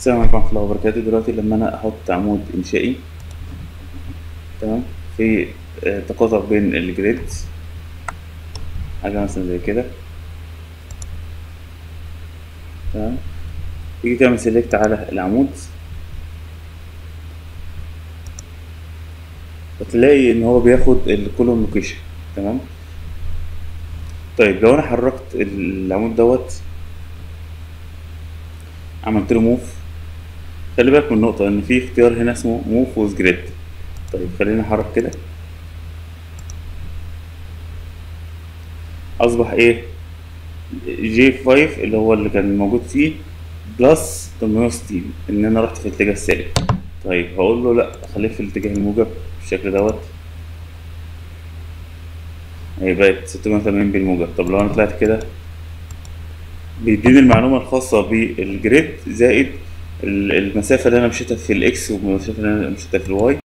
السلام عليكم ورحمة الله وبركاته دلوقتي لما أنا أحط عمود إنشائي تمام في آه، تقاطع بين الجريد حاجة مثلا زي كده تمام تيجي تعمل سيلكت على العمود وتلاقي إن هو بياخد الكولوم لوكيشن تمام طيب لو أنا حركت العمود دوت عملت له موف خلي بالك من النقطة إن في اختيار هنا اسمه موف وذ جريد طيب خلينا نحرك كده أصبح إيه جي 5 اللي هو اللي كان موجود فيه بلس 860 إن أنا رحت في الاتجاه السالب طيب هقول له لأ خليك في الاتجاه الموجب بالشكل دوت هي بقت 680 بالموجب طب لو أنا طلعت كده بيديني المعلومة الخاصة بالجريد زائد المسافة اللي أنا مشيتها في الإكس والمسافة اللي أنا مشيتها في الواي